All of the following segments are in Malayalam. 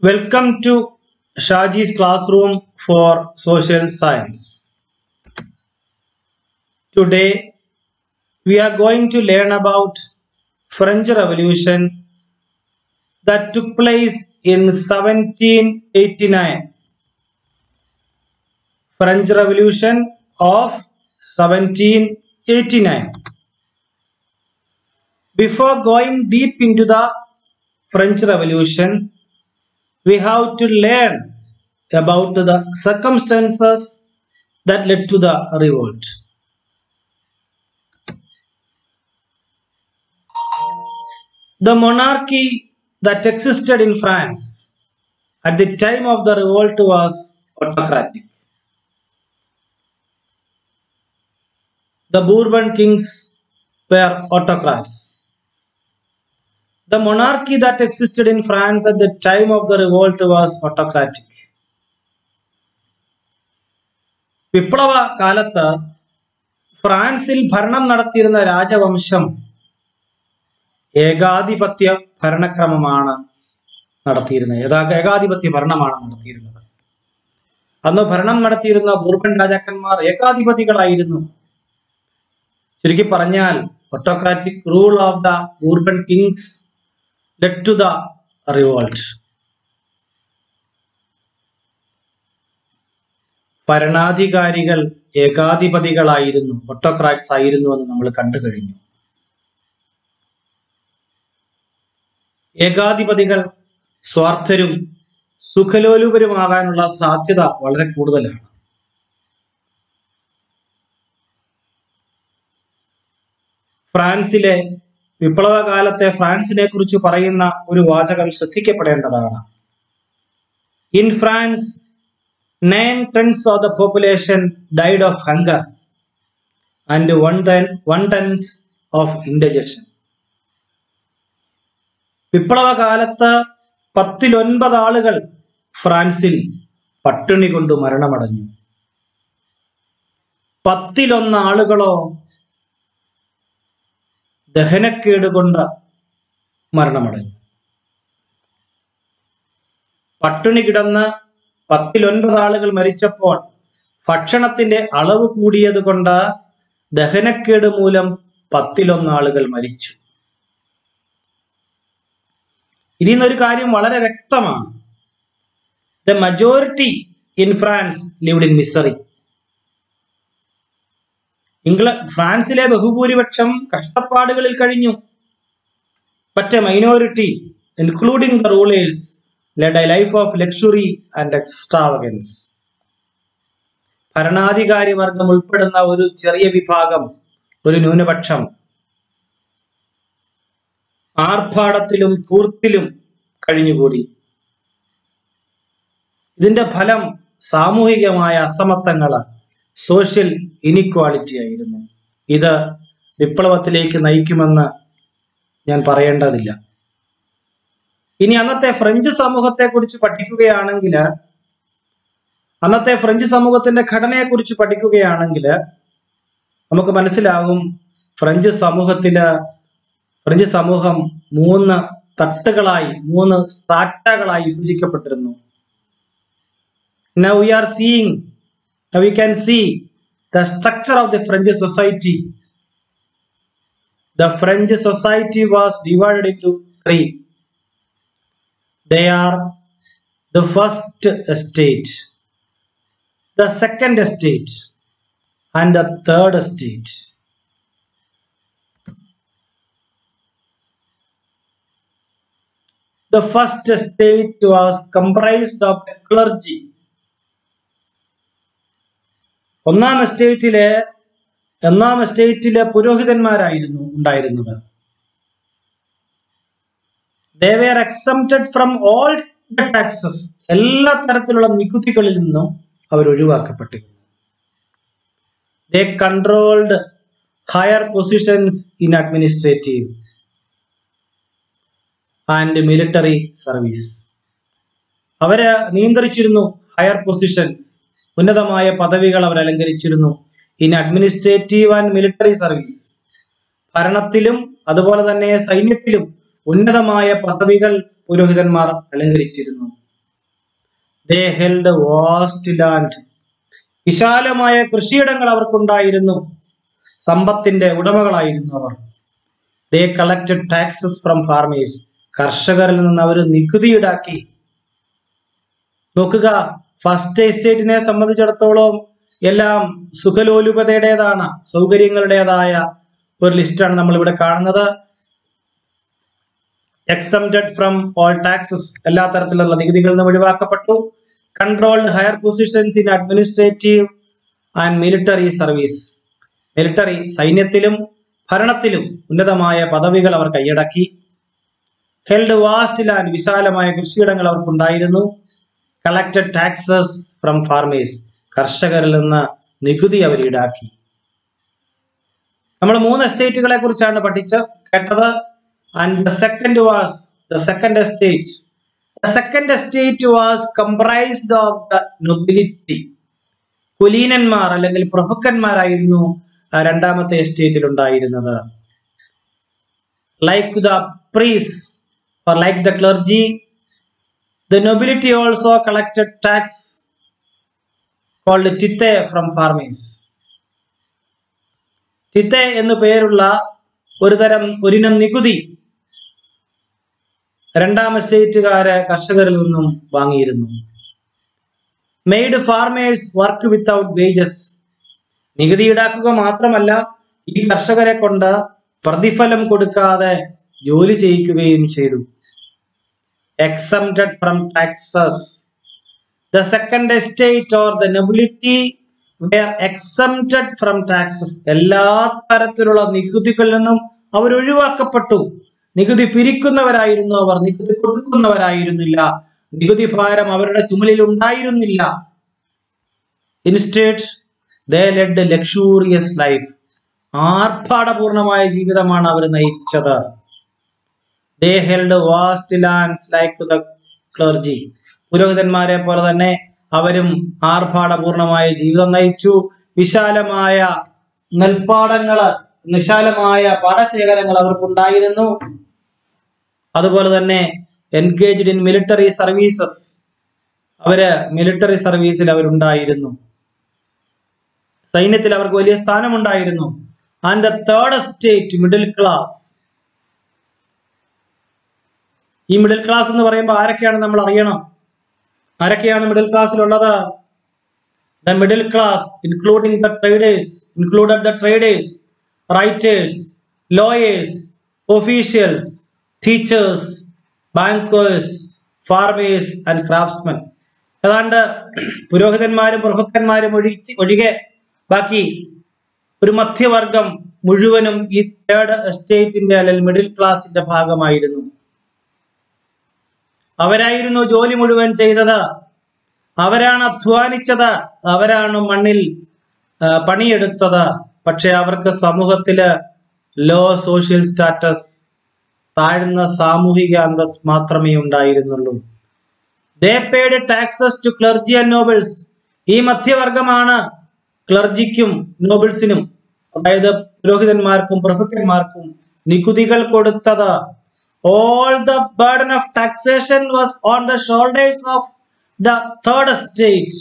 Welcome to Shaji's classroom for social science. Today we are going to learn about French Revolution that took place in 1789. French Revolution of 1789. Before going deep into the French Revolution, we have to learn about the circumstances that led to the revolt. The monarchy that existed in France at the time of the revolt was autocratic. The Bourbon kings were autocrats. The monarchy that existed in France at the time of the revolt was autocratic. വിപ്ലവ കാലത്ത് ഫ്രാൻസിൽ ഭരണം നടത്തിയിരുന്ന രാജവംശം ഏകാധിപത്യ ഭരണക്രമമാണ് നടത്തിയിരുന്നത് ഏതാ ഏകാധിപത്യ ഭരണമാണ് നടത്തിയിരുന്നത് അന്ന് ഭരണം നടത്തിയിരുന്ന ബൂർബൻ രാജാക്കന്മാർ ഏകാധിപതികളായിരുന്നു ചുരുക്കി പറഞ്ഞാൽ autocratic rule of the Bourbon kings led to the revolt ഭരണാധികാരികൾ ഏകാധിപതികളായിരുന്നു ഓട്ടോക്രാറ്റ്സ് ആയിരുന്നു എന്ന് നമ്മൾ കണ്ടു കഴിഞ്ഞു ഏകാധിപതികൾ സ്വാർത്ഥരും സുഖലോലുപരുമാകാനുള്ള സാധ്യത വളരെ കൂടുതലാണ് ഫ്രാൻസിലെ വിപ്ലവകാലത്തെ ഫ്രാൻസിനെ കുറിച്ച് പറയുന്ന ഒരു വാചകം ശ്രദ്ധിക്കപ്പെടേണ്ടതാണ് in France nine tenths of the population died of hunger and one ten one tenth of indigestion വിപ്ലവകാലത്ത് പത്തിലൊൻപത് ആളുകൾ ഫ്രാൻസിൽ പട്ടിണി കൊണ്ട് മരണമടഞ്ഞു പത്തിലൊന്ന് ആളുകളോ ദഹനക്കേട് കൊണ്ട് മരണമടഞ്ഞു പട്ടിണി കിടന്ന് പത്തിലൊൻപത് ആളുകൾ മരിച്ചപ്പോൾ ഭക്ഷണത്തിന്റെ അളവ് കൂടിയത് കൊണ്ട് ദഹനക്കേട് മൂലം പത്തിലൊന്ന് ആളുകൾ മരിച്ചു ഇതിൽ നിന്നൊരു കാര്യം വളരെ വ്യക്തമാണ് the majority in France lived in misery ഇംഗ്ല ഫ്രാൻസിലെ ബഹുഭൂരിപക്ഷം കഷ്ടപ്പാടുകളിൽ കഴിഞ്ഞു but a minority including the rulers led a life of luxury and extravagance ഭരണാധികാരി വർഗം ഉൾപ്പെടുന്ന ഒരു ചെറിയ വിഭാഗം ഒരു ന്യൂനപക്ഷം ആർഭാടത്തിലും കൂർത്തിലും കഴിഞ്ഞുകൂടി ഇതിന്റെ ഫലം സാമൂഹികമായ അസമത്വങ്ങള് സോഷ്യൽ ഇനിക്വാളിറ്റി ആയിരുന്നു ഇത് വിപ്ലവത്തിലേക്ക് നയിക്കുമെന്ന് ഞാൻ പറയേണ്ടതില്ല ഇനി അന്നത്തെ ഫ്രഞ്ച് സമൂഹത്തെ കുറിച്ച് പഠിക്കുകയാണെങ്കിൽ അന്നത്തെ ഫ്രഞ്ച് സമൂഹത്തിന്റെ ഘടനയെക്കുറിച്ച് പഠിക്കുകയാണെങ്കിൽ നമുക്ക് മനസ്സിലാകും ഫ്രഞ്ച് സമൂഹത്തില് ഫ്രഞ്ച് സമൂഹം മൂന്ന് തട്ടുകളായി മൂന്ന് സ്ട്രാറ്റകളായി വിഭജിക്കപ്പെട്ടിരുന്നു Now we are seeing, now we can see the structure of the French society. The French society was divided into three. They are the first estate, the second estate, and the third estate. The first estate was comprised of the clergy. ഒന്നാം എസ്റ്റേറ്റിലെ ഒന്നാം എസ്റ്റേറ്റിലെ പുരോഹിതന്മാരായിരുന്നു ഉണ്ടായിരുന്നത് they were exempted from all the taxes എല്ലാ തരത്തിലുള്ള നികുതികളിൽ നിന്നും അവർ ഒഴിവാക്കപ്പെട്ടിരുന്നു they controlled higher positions in administrative and military service അവര് നിയന്ത്രിച്ചിരുന്നു ഹയർ പൊസിഷൻസ് ഉന്നതമായ പദവികൾ അവർ അലങ്കരിച്ചിരുന്നു in administrative and military service ഭരണത്തിലും അതുപോലെ തന്നെ സൈന്യത്തിലും ഉന്നതമായ പദവികൾ പുരോഹിതന്മാർ അലങ്കരിച്ചിരുന്നു ദേ ഹെൽഡ് വാസ്റ്റ് ലാൻഡ് വിശാലമായ കൃഷിയിടങ്ങൾ അവർക്കുണ്ടായിരുന്നു സമ്പത്തിന്റെ ഉടമകളായിരുന്നു അവർ they collected taxes from farmers കർഷകരിൽ നിന്ന് അവർ നികുതി ഈടാക്കി നോക്കുക ഫസ്റ്റ് എസ്റ്റേറ്റിനെ സംബന്ധിച്ചിടത്തോളം എല്ലാം സുഖലോലുപതയുടേതാണ് സൗകര്യങ്ങളുടേതായ ഒരു ലിസ്റ്റാണ് നമ്മൾ ഇവിടെ കാണുന്നത് എക്സംറ്റഡ് ഫ്രം ഓൾ ടാക്സസ് എല്ലാ തരത്തിലുള്ള നികുതികളിൽ നിന്ന് ഒഴിവാക്കപ്പെട്ടു controlled higher positions in administrative and military service military സൈന്യത്തിലും ഭരണത്തിലും ഉന്നതമായ പദവികൾ അവർ കൈയടക്കി ഹെൽഡ് വാസ്റ്റ് ലാൻഡ് വിശാലമായ കൃഷിയിടങ്ങൾ അവർക്കുണ്ടായിരുന്നു കളക്റ്റഡ് ടാക്സസ് ഫ്രം ഫാർമേഴ്സ് കർഷകരിൽ നിന്ന് നികുതി അവർ ഈടാക്കി നമ്മൾ മൂന്ന് എസ്റ്റേറ്റുകളെ കുറിച്ചാണ് പഠിച്ച് കേട്ടത് and the second was the second estate the second estate was comprised of the nobility കുലീനന്മാർ അല്ലെങ്കിൽ പ്രഭുക്കന്മാരായിരുന്നു ആ രണ്ടാമത്തെ എസ്റ്റേറ്റിൽ ഉണ്ടായിരുന്നത് like the priests or like the clergy, the nobility also collected tax called tithe from farmers. Tithe എന്നു പേരുള്ള ഒരു തരം ഒരിനം നികുതി രണ്ടാം എസ്റ്റേറ്റുകാര് കർഷകരിൽ നിന്നും വാങ്ങിയിരുന്നു made farmers work without wages നികുതി ഈടാക്കുക മാത്രമല്ല ഈ കർഷകരെ കൊണ്ട് പ്രതിഫലം കൊടുക്കാതെ ജോലി ചെയ്യിക്കുകയും ചെയ്തു exempted from taxes the second estate or the nobility were exempted from taxes എല്ലാ തരത്തിലുള്ള നികുതികളിൽ നിന്നും അവർ ഒഴിവാക്കപ്പെട്ടു നികുതി പിരിക്കുന്നവരായിരുന്നു അവർ നികുതി കൊടുക്കുന്നവരായിരുന്നില്ല നികുതി ഭാരം അവരുടെ ചുമലിൽ ഉണ്ടായിരുന്നില്ല instead they led luxurious life ആർഭാടപൂർണമായ ജീവിതമാണ് അവർ നയിച്ചത് they held vast lands like the clergy പുരോഹിതന്മാരെ പോലെ തന്നെ അവരും ആർഭാടപൂർണമായ ജീവിതം നയിച്ചു വിശാലമായ നെൽപ്പാടങ്ങള് വിശാലമായ പാടശേഖരങ്ങൾ അവർക്കുണ്ടായിരുന്നു അതുപോലെ തന്നെ എൻഗേജ്ഡ് ഇൻ മിലിറ്ററി സർവീസസ് അവര് മിലിറ്ററി സർവീസിൽ അവരുണ്ടായിരുന്നു സൈന്യത്തിൽ അവർക്ക് വലിയ സ്ഥാനമുണ്ടായിരുന്നു and the third state middle class ഈ മിഡിൽ ക്ലാസ് എന്ന് പറയുമ്പോൾ ആരൊക്കെയാണ് നമ്മൾ അറിയണം ആരൊക്കെയാണ് മിഡിൽ ക്ലാസ്സിലുള്ളത് the middle class including the traders included the traders writers lawyers officials teachers bankers farmers and craftsmen ഏതാണ്ട് പുരോഹിതന്മാരും പ്രഭുക്കന്മാരും ഒഴിച്ച് ഒഴികെ ബാക്കി ഒരു മധ്യവർഗം മുഴുവനും ഈ തേർഡ് എസ്റ്റേറ്റിന്റെ അല്ലെങ്കിൽ മിഡിൽ ക്ലാസിന്റെ ഭാഗമായിരുന്നു അവരായിരുന്നു ജോലി മുഴുവൻ ചെയ്തത് അവരാണ് അധ്വാനിച്ചത് അവരാണ് മണ്ണിൽ ആ, പണിയെടുത്തത് പക്ഷെ അവർക്ക് സമൂഹത്തില് ലോ സോഷ്യൽ സ്റ്റാറ്റസ് താഴ്ന്ന സാമൂഹിക അന്തസ് മാത്രമേ ഉണ്ടായിരുന്നുള്ളൂ they paid taxes to clergy and nobles ഈ മധ്യവർഗമാണ് ക്ലർജിക്കും നോബിൾസിനും അതായത് പുരോഹിതന്മാർക്കും പ്രഭുക്കന്മാർക്കും നികുതികൾ കൊടുത്തത് all the burden of taxation was on the shoulders of the third state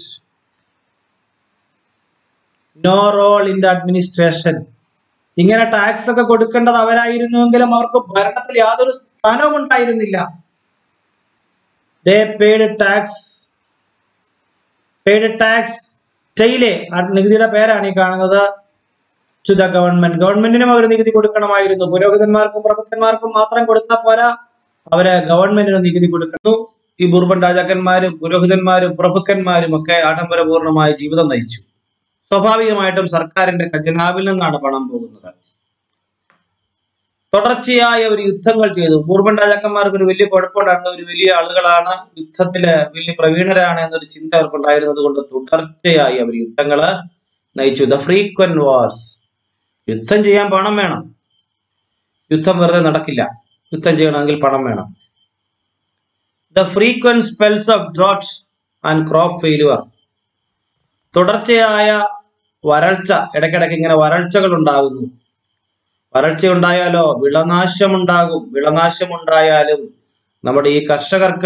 no role in the administration ഇങ്ങനെ ടാക്സ് ഒക്കെ കൊടുക്കേണ്ടത് അവരായിരുന്നുവെങ്കിലും അവർക്ക് ഭരണത്തിൽ യാതൊരു സ്ഥാനവും ഉണ്ടായിരുന്നില്ല ദേ പേഡ് ടാക്സ് പേഡ് ടാക്സ് ടെയിലെ ആ നികുതിയുടെ പേരാണ് ഈ കാണുന്നത് ടു ദ ഗവൺമെന്റ് ഗവൺമെന്റിനും അവർ നികുതി കൊടുക്കണമായിരുന്നു പുരോഹിതന്മാർക്കും പ്രഭുക്കന്മാർക്കും മാത്രം കൊടുത്താൽ പോരാ അവര് ഗവൺമെന്റിന് നികുതി കൊടുക്കുന്നു ഈ ബൂർബൻ രാജാക്കന്മാരും പുരോഹിതന്മാരും പ്രഭുക്കന്മാരും ഒക്കെ ആഡംബരപൂർണമായ ജീവിതം നയിച്ചു സ്വാഭാവികമായിട്ടും സർക്കാരിന്റെ ഖജനാവിൽ നിന്നാണ് പണം പോകുന്നത് തുടർച്ചയായി അവർ യുദ്ധങ്ങൾ ചെയ്തു ബൂർബൻ രാജാക്കന്മാർക്ക് ഒരു വലിയ കുഴപ്പമുണ്ടായിരുന്നു ഒരു വലിയ ആളുകളാണ് യുദ്ധത്തില് വലിയ പ്രവീണരാണ് എന്നൊരു ചിന്ത അവർക്കുണ്ടായിരുന്നത് കൊണ്ട് തുടർച്ചയായി അവർ യുദ്ധങ്ങള് നയിച്ചു ദ ഫ്രീക്വന്റ് വാർസ് യുദ്ധം ചെയ്യാൻ പണം വേണം യുദ്ധം വെറുതെ നടക്കില്ല യുദ്ധം ചെയ്യണമെങ്കിൽ പണം വേണം the frequent spells of droughts and crop failure തുടർച്ചയായ വരൾച്ച ഇടയ്ക്കിടയ്ക്ക് ഇങ്ങനെ വരൾച്ചകൾ ഉണ്ടാകുന്നു വരൾച്ച ഉണ്ടായാലോ വിളനാശം ഉണ്ടാകും വിളനാശം ഉണ്ടായാലും നമ്മുടെ ഈ കർഷകർക്ക്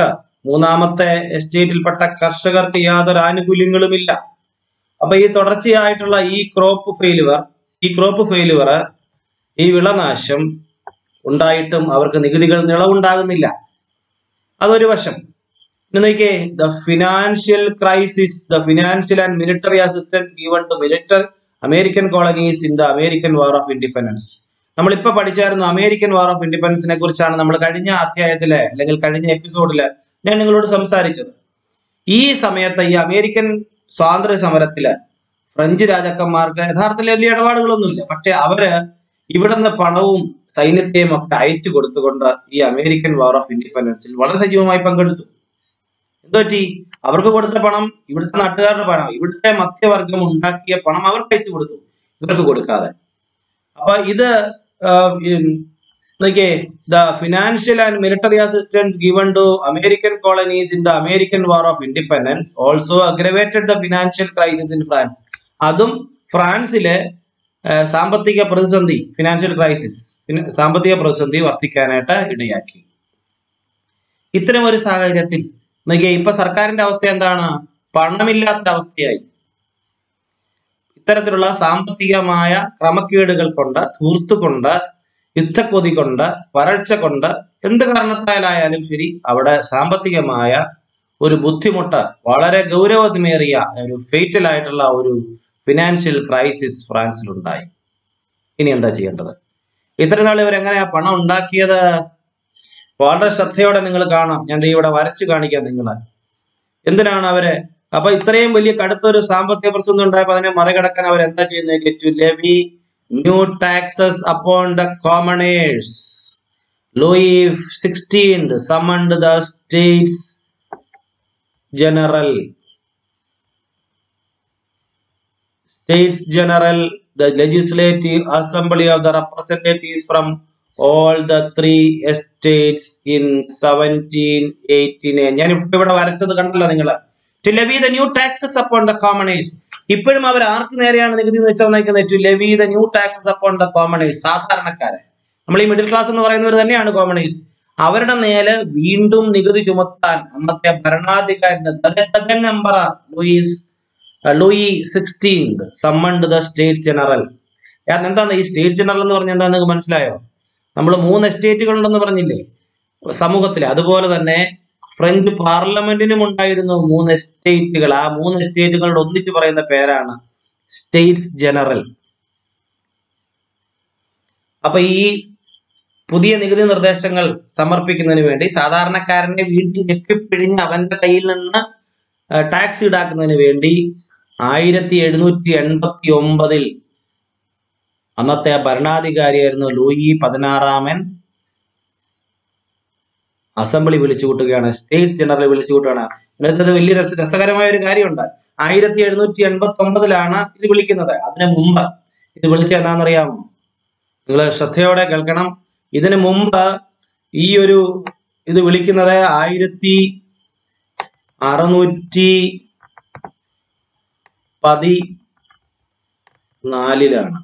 മൂന്നാമത്തെ എസ്റ്റേറ്റിൽപ്പെട്ട കർഷകർക്ക് യാതൊരു ആനുകൂല്യങ്ങളുമില്ല അപ്പൊ ഈ തുടർച്ചയായിട്ടുള്ള ഈ ക്രോപ്പ് ഫെയിലുവർ ഈ ക്രോപ്പ് ഫെയിലുവർ ഈ വിളനാശം ഉണ്ടായിട്ടും അവർക്ക് നികുതികൾ നിളവുണ്ടാകുന്നില്ല അതൊരു വശം ഇനി നോക്കിയേ the financial crisis the financial and military assistance given to military American colonies in the American war of independence നമ്മളിപ്പോ പഠിച്ചായിരുന്നു അമേരിക്കൻ വാർ ഓഫ് ഇൻഡിപെൻഡൻസിനെ കുറിച്ചാണ് നമ്മൾ കഴിഞ്ഞ അധ്യായത്തില് അല്ലെങ്കിൽ കഴിഞ്ഞ എപ്പിസോഡില് ഞാൻ നിങ്ങളോട് സംസാരിച്ചത് ഈ സമയത്ത് ഈ അമേരിക്കൻ സ്വാതന്ത്ര്യ സമരത്തില് ഫ്രഞ്ച് രാജാക്കന്മാർക്ക് യഥാർത്ഥത്തിൽ വലിയ ഇടപാടുകളൊന്നുമില്ല പക്ഷെ അവര് ഇവിടുന്ന് പണവും സൈന്യത്തെയും ഒക്കെ അയച്ചു കൊടുത്തുകൊണ്ട് ഈ അമേരിക്കൻ വാർ ഓഫ് ഇൻഡിപെൻഡൻസിൽ വളരെ സജീവമായി പങ്കെടുത്തു എന്തുപറ്റി അവർക്ക് കൊടുത്ത പണം ഇവിടുത്തെ നാട്ടുകാരുടെ പണം ഇവിടുത്തെ മധ്യവർഗം ഉണ്ടാക്കിയ പണം അവർക്ക് അയച്ചു കൊടുത്തു ഇവർക്ക് കൊടുക്കാതെ അപ്പൊ ഇത് നോക്കിയേ the financial and military assistance given to American colonies in the American war of independence also aggravated the financial crisis in France അതും ഫ്രാൻസിലെ ആ, സാമ്പത്തിക പ്രതിസന്ധി ഫിനാൻഷ്യൽ ക്രൈസിസ് പിന്നെ സാമ്പത്തിക പ്രതിസന്ധി വർദ്ധിക്കാനായിട്ട് ഇടയാക്കി ഇത്തരം ഒരു സാഹചര്യത്തിൽ നോക്കിയേ ഇപ്പൊ സർക്കാരിന്റെ അവസ്ഥ എന്താണ് പണമില്ലാത്ത അവസ്ഥയായി ഇത്തരത്തിലുള്ള സാമ്പത്തികമായ ക്രമക്കേടുകൾ കൊണ്ട് ധൂർത്തുകൊണ്ട് യുദ്ധക്കൊതി കൊണ്ട് വരൾച്ച കൊണ്ട് എന്ത് കാരണത്താലായാലും ശരി അവിടെ സാമ്പത്തികമായ ഒരു ബുദ്ധിമുട്ട് വളരെ ഗൗരവമേറിയ ഒരു ഫെയ്റ്റൽ ആയിട്ടുള്ള ഒരു ഫിനാൻഷ്യൽ ക്രൈസിസ് ഫ്രാൻസിലുണ്ടായി ഇനി എന്താ ചെയ്യേണ്ടത് ഇത്രയും നാൾ ഇവരെങ്ങനെയാ പണം ഉണ്ടാക്കിയത് വളരെ ശ്രദ്ധയോടെ നിങ്ങൾ കാണാം ഞാൻ ദേ ഇവിടെ വരച്ചു കാണിക്കാം നിങ്ങളെ എന്തിനാണ് അവര് അപ്പൊ ഇത്രയും വലിയ കടുത്തൊരു സാമ്പത്തിക പ്രശ്നം ഉണ്ടായപ്പോ അതിനെ മറികടക്കാൻ അവർ എന്താ ചെയ്യുന്നത് to levy new taxes upon the commoners Louis sixteen summoned the states general States General, the Legislative Assembly of the Representatives from all the three estates in 1789. ഞാൻ ഇപ്പൊ ഇവിടെ വരച്ചത് കണ്ടല്ലോ നിങ്ങൾ to levy the new taxes upon the commoners ഇപ്പോഴും അവർ ആർക്ക് നേരെയാണ് നികുതി വെച്ചോന്നിരിക്കുന്നത് to levy the new taxes upon the commoners സാധാരണക്കാരെ നമ്മൾ ഈ മിഡിൽ ക്ലാസ് എന്ന് പറയുന്നവർ തന്നെയാണ് കോമണേഴ്സ് അവരുടെ മേലെ വീണ്ടും നികുതി ചുമത്താൻ അന്നത്തെ ഭരണാധികാരി number Louis Louis sixteenth summoned the state general എന്താണ് ഈ സ്റ്റേറ്റ് ജനറൽ എന്ന് പറഞ്ഞാൽ എന്താ നിങ്ങൾക്ക് മനസ്സിലായോ നമ്മൾ മൂന്ന് എസ്റ്റേറ്റുകൾ ഉണ്ടെന്ന് പറഞ്ഞില്ലേ സമൂഹത്തിൽ അതുപോലെ തന്നെ ഫ്രഞ്ച് പാർലമെന്റിനും ഉണ്ടായിരുന്നു മൂന്ന് എസ്റ്റേറ്റുകൾ ആ മൂന്ന് എസ്റ്റേറ്റുകളുടെ ഒന്നിച്ച് പറയുന്ന പേരാണ് സ്റ്റേറ്റ്സ് ജനറൽ അപ്പൊ ഈ പുതിയ നികുതി നിർദ്ദേശങ്ങൾ സമർപ്പിക്കുന്നതിന് വേണ്ടി സാധാരണക്കാരനെ വീണ്ടും ഞെക്കിപ്പിഴിഞ്ഞ് അവന്റെ കയ്യിൽ നിന്ന് ടാക്സ് ഈടാക്കുന്നതിന് വേണ്ടി ആയിരത്തി എഴുന്നൂറ്റി എൺപത്തി ഒമ്പതിൽ അന്നത്തെ ഭരണാധികാരിയായിരുന്നു ലൂയി പതിനാറാമൻ അസംബ്ലി വിളിച്ചു കൂട്ടുകയാണ് സ്റ്റേറ്റ്സ് ജനറൽ വിളിച്ചു കൂട്ടുകയാണ് ഇതിനകത്ത് വലിയ രസ രസകരമായ ഒരു കാര്യമുണ്ട് ആയിരത്തി എഴുന്നൂറ്റി എൺപത്തി ഒമ്പതിലാണ് ഇത് വിളിക്കുന്നത് അതിനു മുമ്പ് ഇത് വിളിച്ചത് എന്താണെന്നറിയാമോ നിങ്ങൾ ശ്രദ്ധയോടെ കേൾക്കണം ഇതിനു മുമ്പ് ഈ ഒരു ഇത് വിളിക്കുന്നത് ആയിരത്തി അറുന്നൂറ്റി പതി നാലിലാണ്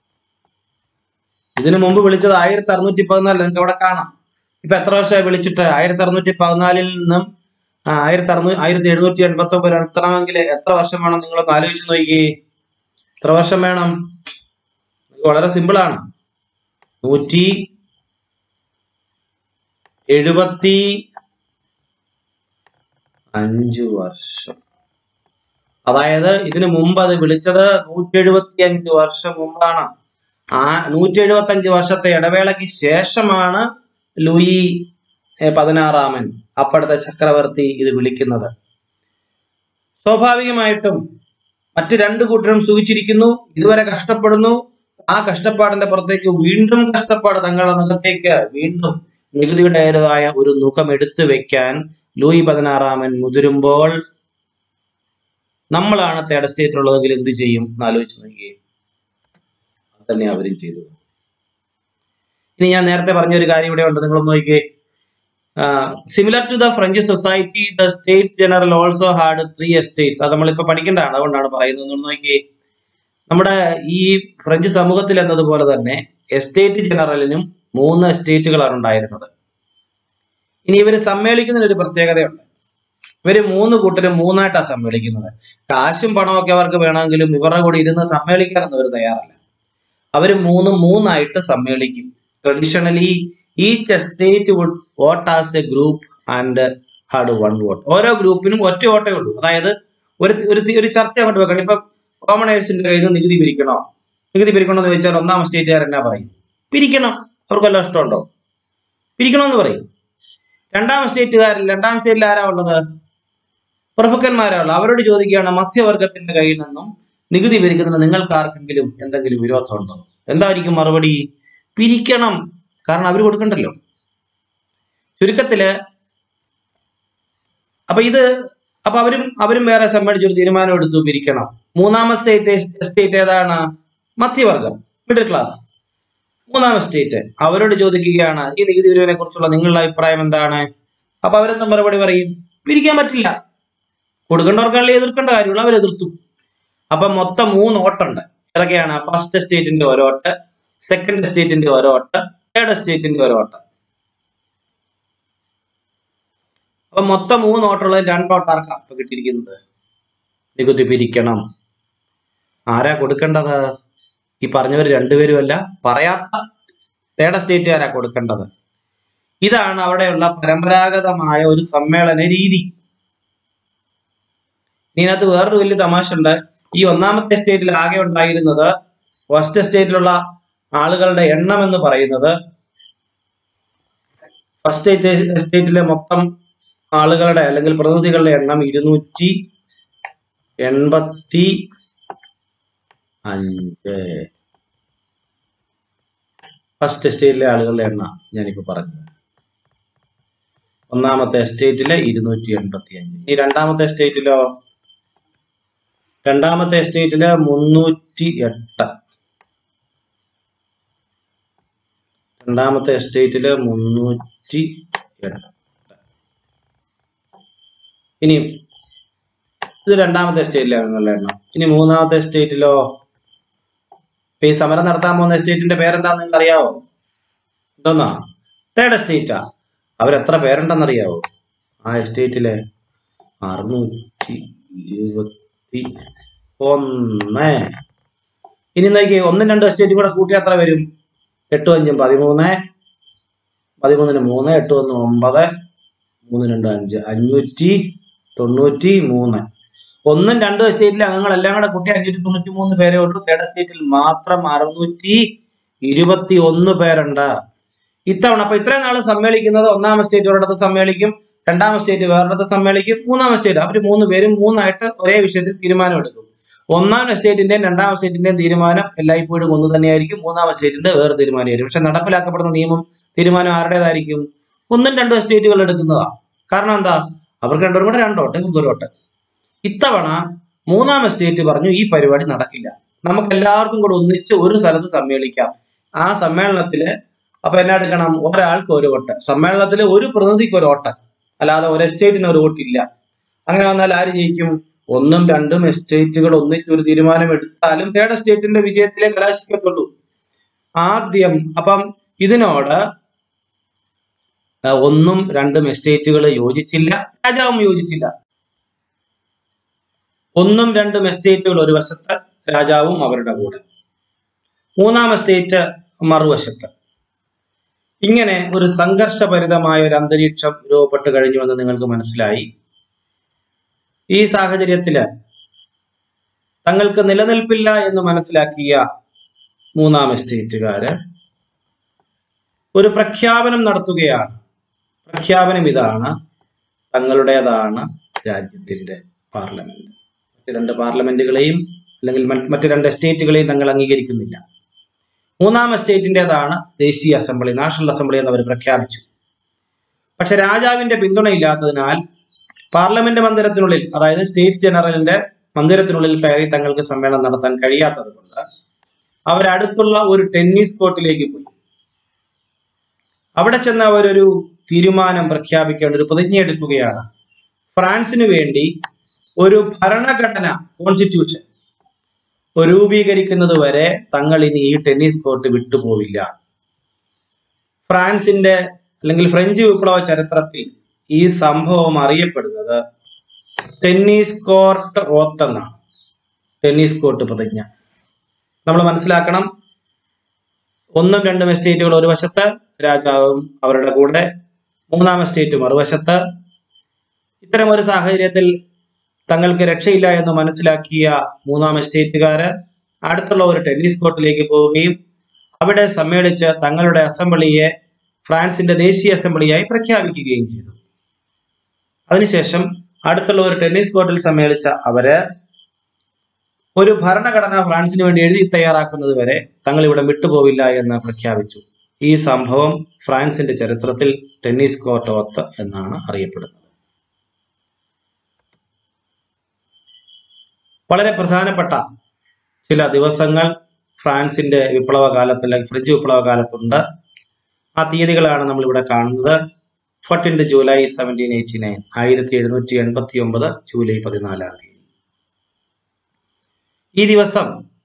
ഇതിനു മുമ്പ് വിളിച്ചത് ആയിരത്തി അറുന്നൂറ്റി പതിനാല് നിങ്ങൾക്ക് അവിടെ കാണാം ഇപ്പൊ എത്ര വർഷമായി വിളിച്ചിട്ട് ആയിരത്തി അറുന്നൂറ്റി പതിനാലിൽ നിന്നും ആ, ആയിരത്തി അറുന്നൂ ആയിരത്തി എഴുന്നൂറ്റി എൺപത്തി ഒമ്പത് എത്തണമെങ്കിൽ എത്ര വർഷം വേണം നിങ്ങളൊന്ന് ആലോചിച്ച് നോക്കി എത്ര വർഷം വേണം ഇത് വളരെ സിമ്പിൾ ആണ് നൂറ്റി എഴുപത്തി അഞ്ചു വർഷം അതായത് ഇതിനു മുമ്പ് അത് വിളിച്ചത് നൂറ്റി എഴുപത്തി അഞ്ച് വർഷം മുമ്പാണ് ആ നൂറ്റി എഴുപത്തി അഞ്ച് വർഷത്തെ ഇടവേളയ്ക്ക് ശേഷമാണ് ലൂയി ഏ, പതിനാറാമൻ അപ്പോഴത്തെ ചക്രവർത്തി ഇത് വിളിക്കുന്നത് സ്വാഭാവികമായിട്ടും മറ്റു രണ്ടു കൂട്ടരും സൂചിച്ചിരിക്കുന്നു ഇതുവരെ കഷ്ടപ്പെടുന്നു ആ കഷ്ടപ്പാടിന്റെ പുറത്തേക്ക് വീണ്ടും കഷ്ടപ്പാട് തങ്ങളുടെ മുഖത്തേക്ക് വീണ്ടും നികുതിയുടേതായ ഒരു മുഖം എടുത്തു വെക്കാൻ ലൂയി പതിനാറാമൻ മുതിരുമ്പോൾ നമ്മളാണ് തേർഡ് സ്റ്റേറ്റ് ഉള്ളതെങ്കിൽ എന്ത് ചെയ്യും എന്ന് ആലോചിച്ച് നോക്കിയേ അത് തന്നെ അവരും ചെയ്തു ഇനി ഞാൻ നേരത്തെ പറഞ്ഞ ഒരു കാര്യം ഇവിടെ ഉണ്ട് നിങ്ങളൊന്ന് നോക്കിയേ similar to the French society the states general also had three estates അത് നമ്മളിപ്പോ പഠിക്കേണ്ടതാണ് അതുകൊണ്ടാണ് പറയുന്നത് ഒന്ന് നോക്കിയേ നമ്മുടെ ഈ ഫ്രഞ്ച് സമൂഹത്തിൽ എന്നതുപോലെ തന്നെ എസ്റ്റേറ്റ് ജനറലിനും മൂന്ന് എസ്റ്റേറ്റുകളാണ് ഉണ്ടായിരുന്നത് ഇനി ഇവർ സമ്മേളിക്കുന്നതിന് ഒരു പ്രത്യേകതയുണ്ട് ഇവര് മൂന്ന് കൂട്ടരും മൂന്നായിട്ടാണ് സമ്മേളിക്കുന്നത് കാശും പണമൊക്കെ അവർക്ക് വേണമെങ്കിലും ഇവരുടെ കൂടെ ഇരുന്ന് സമ്മേളിക്കാനൊന്നും അവർ തയ്യാറല്ല അവർ മൂന്ന് മൂന്നായിട്ട് സമ്മേളിക്കും traditionally each state would vote as a group and had one vote ഓരോ ഗ്രൂപ്പിനും ഒറ്റ വോട്ടേ ഉള്ളൂ അതായത് ഒരു ഒരു തി- ഒരു ചർച്ച കൊണ്ട് വെക്കണം ഇപ്പൊ കോമണേഴ്സിന്റെ കയ്യിൽ നിന്ന് നികുതി പിരിക്കണോ നികുതി പിരിക്കണോ എന്ന് ചോദിച്ചാൽ ഒന്നാം സ്റ്റേറ്റുകാർ എന്നാ പറയും പിരിക്കണം അവർക്കെല്ലാം ഇഷ്ടമുണ്ടോ പിരിക്കണമെന്ന് പറയും രണ്ടാം സ്റ്റേറ്റുകാരിൽ രണ്ടാം സ്റ്റേറ്റിൽ ആരാ ഉള്ളത് പ്രഭുക്കന്മാരാ ഉള്ളത് അവരോട് ചോദിക്കുകയാണ് മധ്യവർഗത്തിന്റെ കയ്യിൽ നിന്നും നികുതി പിരിക്കുന്നതിന് നിങ്ങൾക്ക് ആർക്കെങ്കിലും എന്തെങ്കിലും വിരോധമുണ്ടോ എന്തായിരിക്കും മറുപടി പിരിക്കണം കാരണം അവർ കൊടുക്കണ്ടല്ലോ ചുരുക്കത്തില് അപ്പൊ ഇത് അപ്പൊ അവരും അവരും വേറെ സമ്മേളിച്ചൊരു തീരുമാനം എടുത്തു പിരിക്കണം മൂന്നാമത്തെ സ്റ്റേറ്റ് സ്റ്റേറ്റ് ഏതാണ് മധ്യവർഗം മിഡിൽ ക്ലാസ് മൂന്നാം സ്റ്റേറ്റ് അവരോട് ചോദിക്കുകയാണ് ഈ നികുതി പിരിവിനെ കുറിച്ചുള്ള നിങ്ങളുടെ അഭിപ്രായം എന്താണ് അപ്പൊ അവരെന്താ മറുപടി പറയും പിരിക്കാൻ പറ്റില്ല കൊടുക്കേണ്ടവർക്കല്ലേ എതിർക്കേണ്ട കാര്യമുള്ളൂ അവർ എതിർത്തു അപ്പൊ മൊത്തം മൂന്ന് ഓട്ടുണ്ട് ഏതൊക്കെയാണ് ഫസ്റ്റ് സ്റ്റേറ്റിന്റെ ഒരു ഓട്ട് സെക്കൻഡ് സ്റ്റേറ്റിന്റെ ഒരു ഓട്ട് തേർഡ് സ്റ്റേറ്റിന്റെ ഒരു ഓട്ട് അപ്പൊ മൊത്തം മൂന്ന് ഓട്ടുള്ളത് രണ്ടോട്ടാർക്കാ ഇപ്പൊ കിട്ടിയിരിക്കുന്നത് നികുതി പിരിക്കണം ആരാ കൊടുക്കേണ്ടത് ഈ പറഞ്ഞവർ രണ്ടുപേരുമല്ല പറയാത്ത തേർഡ് സ്റ്റേറ്റുകാരാ കൊടുക്കേണ്ടത് ഇതാണ് അവിടെയുള്ള പരമ്പരാഗതമായ ഒരു സമ്മേളന രീതി ഇനി ഇതിനകത്ത് വേറൊരു വലിയ തമാശ ഉണ്ട് ഈ ഒന്നാമത്തെ സ്റ്റേറ്റിൽ ആകെ ഉണ്ടായിരുന്നത് ഫസ്റ്റ് സ്റ്റേറ്റിലുള്ള ആളുകളുടെ എണ്ണം എന്ന് പറയുന്നത് ഫസ്റ്റ് സ്റ്റേറ്റിലെ മൊത്തം ആളുകളുടെ അല്ലെങ്കിൽ പ്രതിനിധികളുടെ എണ്ണം ഇരുന്നൂറ്റി എൺപത്തി അഞ്ച് ഫസ്റ്റ് സ്റ്റേറ്റിലെ ആളുകളുടെ എണ്ണം ഞാനിപ്പോ പറഞ്ഞു ഒന്നാമത്തെ സ്റ്റേറ്റിലെ ഇരുന്നൂറ്റി എൺപത്തി അഞ്ച് ഈ രണ്ടാമത്തെ സ്റ്റേറ്റിലോ രണ്ടാമത്തെ സ്റ്റേറ്റില് മുന്നൂറ്റി എട്ട് രണ്ടാമത്തെ സ്റ്റേറ്റില് മുന്നൂറ്റി എട്ട് ഇനി ഇത് രണ്ടാമത്തെ സ്റ്റേറ്റിലെ അംഗങ്ങളുടെ എണ്ണം ഇനി മൂന്നാമത്തെ സ്റ്റേറ്റിലോ ഇപ്പൊ ഈ സമരം നടത്താൻ പോകുന്ന സ്റ്റേറ്റിന്റെ പേരെന്താന്ന് നിങ്ങൾക്ക് അറിയാവോ എന്തോന്നാ തേർഡ് സ്റ്റേറ്റാ അവരെത്ര പേരുണ്ടെന്നറിയാവോ ആ എസ്റ്റേറ്റിലെ അറുന്നൂറ്റി ഇരുപത്തി ഒന്ന് ഇനി നോക്കി ഒന്നും രണ്ടും എസ്റ്റേറ്റും കൂടെ കൂട്ടി എത്ര വരും എട്ടും അഞ്ചും പതിമൂന്ന് പതിമൂന്നിന് മൂന്ന് എട്ട് ഒന്ന് ഒമ്പത് മൂന്ന് രണ്ട് അഞ്ച് അഞ്ഞൂറ്റി തൊണ്ണൂറ്റി മൂന്ന് ഒന്നും രണ്ടും എസ്റ്റേറ്റിലെ അംഗങ്ങളെല്ലാം കൂടെ കൂട്ടി അഞ്ഞൂറ്റി തൊണ്ണൂറ്റി മൂന്ന് പേരേ ഉള്ളൂ തേർഡ് എസ്റ്റേറ്റിൽ മാത്രം അറുന്നൂറ്റി ഇരുപത്തി ഒന്ന് പേരുണ്ട് ഇത്തവണ അപ്പൊ ഇത്രയും നാൾ സമ്മേളിക്കുന്നത് ഒന്നാം സ്റ്റേറ്റ് ഒരിടത്ത് സമ്മേളിക്കും രണ്ടാം സ്റ്റേറ്റ് വേറൊരിടത്ത് സമ്മേളിക്കും മൂന്നാം സ്റ്റേറ്റ് അവർ മൂന്ന് പേരും മൂന്നായിട്ട് ഒരേ വിഷയത്തിൽ തീരുമാനം എടുക്കും ഒന്നാം സ്റ്റേറ്റിന്റെയും രണ്ടാം സ്റ്റേറ്റിന്റെയും തീരുമാനം എല്ലായ്പ്പോഴും ഒന്ന് തന്നെയായിരിക്കും മൂന്നാം സ്റ്റേറ്റിന്റെ വേറെ തീരുമാനമായിരിക്കും പക്ഷെ നടപ്പിലാക്കപ്പെടുന്ന നിയമം തീരുമാനം ആരുടേതായിരിക്കും ഒന്നും രണ്ടും സ്റ്റേറ്റുകൾ എടുക്കുന്നതാ കാരണം എന്താ അവർക്ക് രണ്ടും കൂടെ രണ്ടോട്ട് ഇവർക്കൊരോട്ട് ഇത്തവണ മൂന്നാം സ്റ്റേറ്റ് പറഞ്ഞു ഈ പരിപാടി നടക്കില്ല നമുക്ക് എല്ലാവർക്കും കൂടെ ഒന്നിച്ച് ഒരു സ്ഥലത്ത് സമ്മേളിക്കാം ആ സമ്മേളനത്തില് അപ്പൊ എന്നാ എടുക്കണം ഒരാൾക്ക് ഒരു വോട്ട് സമ്മേളനത്തിൽ ഒരു പ്രതിനിധിക്ക് ഒരു വോട്ട് അല്ലാതെ ഒരു എസ്റ്റേറ്റിന് ഒരു വോട്ടില്ല അങ്ങനെ വന്നാൽ ആര് ജയിക്കും ഒന്നും രണ്ടും എസ്റ്റേറ്റുകൾ ഒന്നിച്ച് ഒരു തീരുമാനം എടുത്താലും തേർഡ് എസ്റ്റേറ്റിന്റെ വിജയത്തിലെ കലാശിക്കത്തുള്ളൂ ആദ്യം അപ്പം ഇതിനോട് ആ, ഒന്നും രണ്ടും എസ്റ്റേറ്റുകൾ യോജിച്ചില്ല രാജാവും യോജിച്ചില്ല ഒന്നും രണ്ടും എസ്റ്റേറ്റുകൾ ഒരു വശത്ത് രാജാവും അവരുടെ കൂടെ മൂന്നാം എസ്റ്റേറ്റ് മറുവശത്ത് ഇങ്ങനെ ഒരു സംഘർഷഭരിതമായ ഒരു അന്തരീക്ഷം രൂപപ്പെട്ട് കഴിഞ്ഞുവെന്ന് നിങ്ങൾക്ക് മനസ്സിലായി ഈ സാഹചര്യത്തില് തങ്ങൾക്ക് നിലനിൽപ്പില്ല എന്ന് മനസ്സിലാക്കിയ മൂന്നാം എസ്റ്റേറ്റുകാര് ഒരു പ്രഖ്യാപനം നടത്തുകയാണ് പ്രഖ്യാപനം ഇതാണ് തങ്ങളുടേതാണ് രാജ്യത്തിന്റെ പാർലമെന്റ് മറ്റ് രണ്ട് പാർലമെന്റുകളെയും അല്ലെങ്കിൽ മറ്റ് മറ്റ് രണ്ട് എസ്റ്റേറ്റുകളെയും തങ്ങൾ അംഗീകരിക്കുന്നില്ല മൂന്നാം എസ്റ്റേറ്റിൻ്റെതാണ് ദേശീയ അസംബ്ലി നാഷണൽ അസംബ്ലി എന്ന് അവർ പ്രഖ്യാപിച്ചു പക്ഷെ രാജാവിന്റെ പിന്തുണയില്ലാത്തതിനാൽ പാർലമെന്റ് മന്ദിരത്തിനുള്ളിൽ അതായത് സ്റ്റേറ്റ്സ് ജനറലിന്റെ മന്ദിരത്തിനുള്ളിൽ കയറി തങ്ങൾക്ക് സമ്മേളനം നടത്താൻ കഴിയാത്തത് കൊണ്ട് അവരടുത്തുള്ള ഒരു ടെന്നീസ് കോർട്ടിലേക്ക് പോയി അവിടെ ചെന്ന് അവരൊരു തീരുമാനം പ്രഖ്യാപിക്കേണ്ട ഒരു പ്രതിജ്ഞ എടുക്കുകയാണ് ഫ്രാൻസിന് വേണ്ടി ഒരു ഭരണഘടന കോൺസ്റ്റിറ്റ്യൂഷൻ രൂപീകരിക്കുന്നത് വരെ തങ്ങൾ ഇനി ഈ ടെന്നീസ് കോർട്ട് വിട്ടുപോവില്ല ഫ്രാൻസിന്റെ അല്ലെങ്കിൽ ഫ്രഞ്ച് വിപ്ലവ ചരിത്രത്തിൽ ഈ സംഭവം അറിയപ്പെടുന്നത് ടെന്നീസ് കോർട്ട് ഓത്ത് എന്നാണ് ടെന്നീസ് കോർട്ട് പ്രതിജ്ഞ നമ്മൾ മനസ്സിലാക്കണം ഒന്നും രണ്ടും എസ്റ്റേറ്റുകൾ ഒരു വശത്ത് രാജാവും അവരുടെ കൂടെ മൂന്നാം എസ്റ്റേറ്റ് മറുവശത്ത് ഇത്തരം ഒരു സാഹചര്യത്തിൽ തങ്ങൾക്ക് രക്ഷയില്ല എന്ന് മനസ്സിലാക്കിയ മൂന്നാം എസ്റ്റേറ്റുകാര് അടുത്തുള്ള ഒരു ടെന്നീസ് കോർട്ടിലേക്ക് പോവുകയും അവിടെ സമ്മേളിച്ച് തങ്ങളുടെ അസംബ്ലിയെ ഫ്രാൻസിന്റെ ദേശീയ അസംബ്ലിയായി പ്രഖ്യാപിക്കുകയും ചെയ്തു അതിനുശേഷം അടുത്തുള്ള ഒരു ടെന്നീസ് കോർട്ടിൽ സമ്മേളിച്ച അവര് ഒരു ഭരണഘടന ഫ്രാൻസിന് വേണ്ടി എഴുതി തയ്യാറാക്കുന്നത് വരെ തങ്ങൾ ഇവിടെ വിട്ടുപോവില്ല എന്ന് പ്രഖ്യാപിച്ചു ഈ സംഭവം ഫ്രാൻസിന്റെ ചരിത്രത്തിൽ ടെന്നീസ് കോർട്ട് ഒത്ത് എന്നാണ് അറിയപ്പെടുന്നത് വളരെ പ്രധാനപ്പെട്ട ചില ദിവസങ്ങൾ ഫ്രാൻസിന്റെ വിപ്ലവ കാലത്ത് അല്ലെങ്കിൽ ഫ്രഞ്ച് വിപ്ലവ കാലത്തുണ്ട് ആ തീയതികളാണ് നമ്മൾ ഇവിടെ കാണുന്നത് fourteenth July seventeen eighty nine ആയിരത്തി എഴുന്നൂറ്റി എൺപത്തി ഒമ്പത് ജൂലൈ പതിനാലാം തീയതി ഈ ദിവസം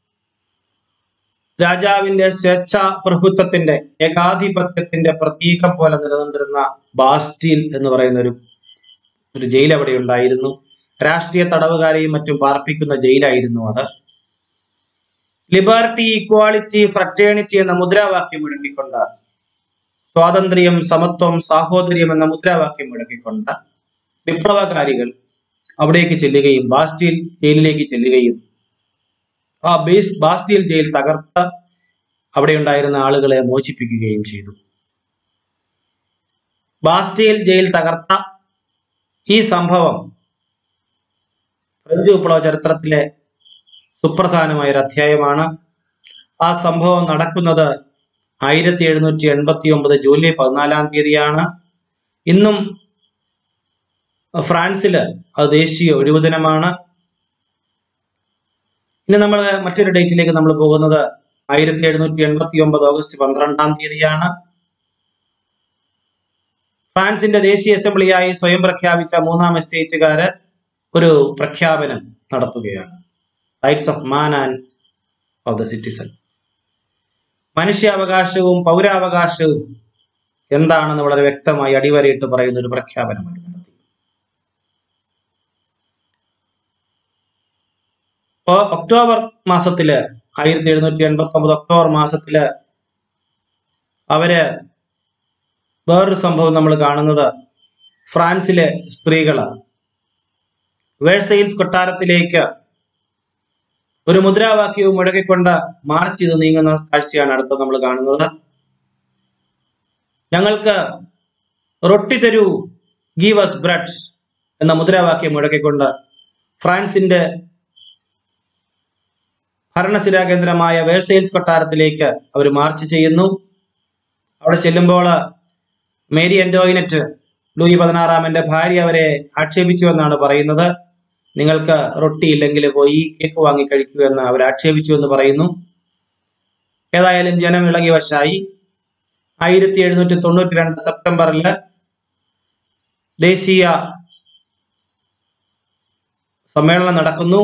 രാജാവിന്റെ സ്വേച്ഛാ പ്രഭുത്വത്തിന്റെ ഏകാധിപത്യത്തിന്റെ പ്രതീകം പോലെ നിലനിന്നിരുന്ന ബാസ്റ്റീൽ എന്ന് പറയുന്ന ഒരു ഒരു ജയിൽ അവിടെ ഉണ്ടായിരുന്നു രാഷ്ട്രീയ തടവുകാരെയും മറ്റും പാർപ്പിക്കുന്ന ജയിലായിരുന്നു അത് ലിബർട്ടി ഈക്വാളിറ്റി ഫ്രറ്റേണിറ്റി എന്ന മുദ്രാവാക്യം മുഴക്കിക്കൊണ്ട് സ്വാതന്ത്ര്യം സമത്വം സാഹോദര്യം എന്ന മുദ്രാവാക്യം മുഴക്കിക്കൊണ്ട് വിപ്ലവകാരികൾ അവിടേക്ക് ചെല്ലുകയും ബാസ്റ്റീൽ ജയിലിലേക്ക് ചെല്ലുകയും ആ ബേസ് ബാസ്റ്റീൽ ജയിൽ തകർത്ത് അവിടെ ഉണ്ടായിരുന്ന ആളുകളെ മോചിപ്പിക്കുകയും ചെയ്തു ബാസ്റ്റീൽ ജയിൽ തകർത്ത ഈ സംഭവം ഫ്രഞ്ച് വിപ്ലവ ചരിത്രത്തിലെ സുപ്രധാനമായ ഒരു അധ്യായമാണ് ആ സംഭവം നടക്കുന്നത് ആയിരത്തി എഴുന്നൂറ്റി എൺപത്തി ഒമ്പത് ജൂലൈ പതിനാലാം തീയതിയാണ് ഇന്നും ഫ്രാൻസില് അത് ദേശീയ ഒഴിവു ദിനമാണ് ഇനി നമ്മൾ മറ്റൊരു ഡേറ്റിലേക്ക് നമ്മൾ പോകുന്നത് ആയിരത്തി എഴുന്നൂറ്റി എൺപത്തി ഒമ്പത് ഓഗസ്റ്റ് പന്ത്രണ്ടാം തീയതിയാണ് ഫ്രാൻസിന്റെ ദേശീയ അസംബ്ലിയായി സ്വയം പ്രഖ്യാപിച്ച മൂന്നാം എസ്റ്റേറ്റുകാര് ഒരു പ്രഖ്യാപനം നടത്തുകയാണ് rights of man and of the citizen മനുഷ്യാവകാശവും പൗരാവകാശവും എന്താണെന്ന് വളരെ വ്യക്തമായി അടിവരയിട്ട് പറയുന്ന ഒരു പ്രഖ്യാപനം അവർ നടത്തി ഇപ്പോ ഒക്ടോബർ മാസത്തില് ആയിരത്തി എഴുന്നൂറ്റി എൺപത്തി ഒമ്പത് ഒക്ടോബർ മാസത്തില് അവര് വേറൊരു സംഭവം നമ്മൾ കാണുന്നത് ഫ്രാൻസിലെ സ്ത്രീകള് വേഴ്സെയിൽസ് കൊട്ടാരത്തിലേക്ക് ഒരു മുദ്രാവാക്യവും മുഴക്കിക്കൊണ്ട് മാർച്ച് ചെയ്ത് നീങ്ങുന്ന കാഴ്ചയാണ് അടുത്തത് നമ്മൾ കാണുന്നത് ഞങ്ങൾക്ക് റൊട്ടി തരൂ ഗീവസ് ബ്രെഡ് എന്ന മുദ്രാവാക്യം മുഴക്കിക്കൊണ്ട് ഫ്രാൻസിന്റെ ഭരണശിലാ കേന്ദ്രമായ വേഴ്സെയിൽസ് കൊട്ടാരത്തിലേക്ക് അവർ മാർച്ച് ചെയ്യുന്നു അവിടെ ചെല്ലുമ്പോൾ മേരി എൻഡോയിനറ്റ് ലൂയി പതിനാറാമന്റെ ഭാര്യ അവരെ ആക്ഷേപിച്ചു എന്നാണ് പറയുന്നത് നിങ്ങൾക്ക് റൊട്ടി ഇല്ലെങ്കിൽ പോയി കേക്ക് വാങ്ങി കഴിക്കൂ എന്ന് അവർ ആക്ഷേപിച്ചു എന്ന് പറയുന്നു ഏതായാലും ജനം ഇളകി വശായി ആയിരത്തി എഴുന്നൂറ്റി തൊണ്ണൂറ്റി രണ്ട് സെപ്റ്റംബറിൽ ദേശീയ സമ്മേളനം നടക്കുന്നു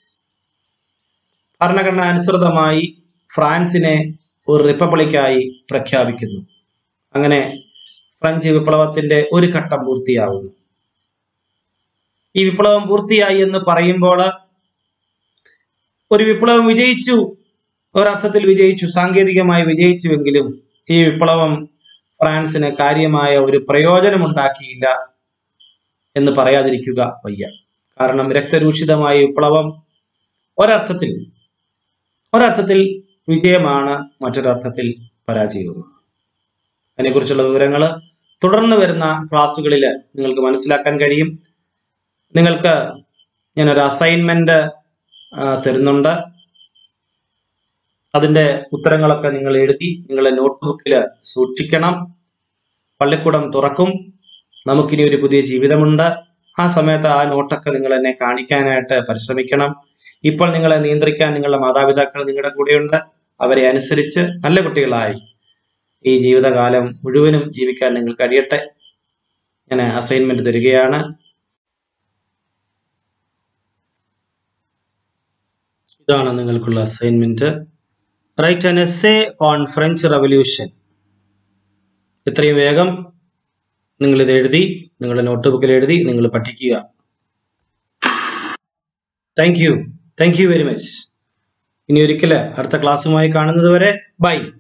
ഭരണഘടന അനുസൃതമായി ഫ്രാൻസിനെ ഒരു റിപ്പബ്ലിക്കായി പ്രഖ്യാപിക്കുന്നു അങ്ങനെ ഫ്രഞ്ച് വിപ്ലവത്തിന്റെ ഒരു ഘട്ടം പൂർത്തിയാവുന്നു ഈ വിപ്ലവം പൂർത്തിയായി എന്ന് പറയുമ്പോൾ ഒരു വിപ്ലവം വിജയിച്ചു ഒരർത്ഥത്തിൽ വിജയിച്ചു സാങ്കേതികമായി വിജയിച്ചുവെങ്കിലും ഈ വിപ്ലവം ഫ്രാൻസിന് കാര്യമായ ഒരു പ്രയോജനമുണ്ടാക്കിയില്ല എന്ന് പറയാതിരിക്കുക വയ്യ കാരണം രക്തരൂഷിതമായ വിപ്ലവം ഒരർത്ഥത്തിൽ ഒരർത്ഥത്തിൽ വിജയമാണ് മറ്റൊരർത്ഥത്തിൽ പരാജയവുമാണ് അതിനെക്കുറിച്ചുള്ള വിവരങ്ങൾ തുടർന്ന് വരുന്ന ക്ലാസ്സുകളിൽ നിങ്ങൾക്ക് മനസ്സിലാക്കാൻ കഴിയും നിങ്ങൾക്ക് ഞാനൊരു അസൈൻമെന്റ് തരുന്നുണ്ട് അതിന്റെ ഉത്തരങ്ങളൊക്കെ നിങ്ങൾ എഴുതി നിങ്ങളുടെ നോട്ട്ബുക്കിൽ സൂക്ഷിക്കണം പള്ളിക്കൂടം തുറക്കും നമുക്കിനി ഒരു പുതിയ ജീവിതമുണ്ട് ആ സമയത്ത് ആ നോട്ടൊക്കെ നിങ്ങൾ എന്നെ കാണിക്കാനായിട്ട് പരിശ്രമിക്കണം ഇപ്പോൾ നിങ്ങളെ നിയന്ത്രിക്കാൻ നിങ്ങളുടെ മാതാപിതാക്കൾ നിങ്ങളുടെ കൂടെയുണ്ട് അവരെ അനുസരിച്ച് നല്ല കുട്ടികളായി ഈ ജീവിതകാലം മുഴുവനും ജീവിക്കാൻ നിങ്ങൾ കഴിയട്ടെ ഞാൻ അസൈൻമെന്റ് തരികയാണ് ഇതാണ് നിങ്ങൾക്കുള്ള assignment write an essay on French revolution ഇത്രയും വേഗം നിങ്ങൾ ഇത് എഴുതി നിങ്ങളുടെ നോട്ട്ബുക്കിൽ എഴുതി നിങ്ങൾ പഠിക്കുക thank you thank you very much ഇനി ഒരിക്കൽ അടുത്ത ക്ലാസ്സുമായി കാണുന്നത് വരെ ബൈ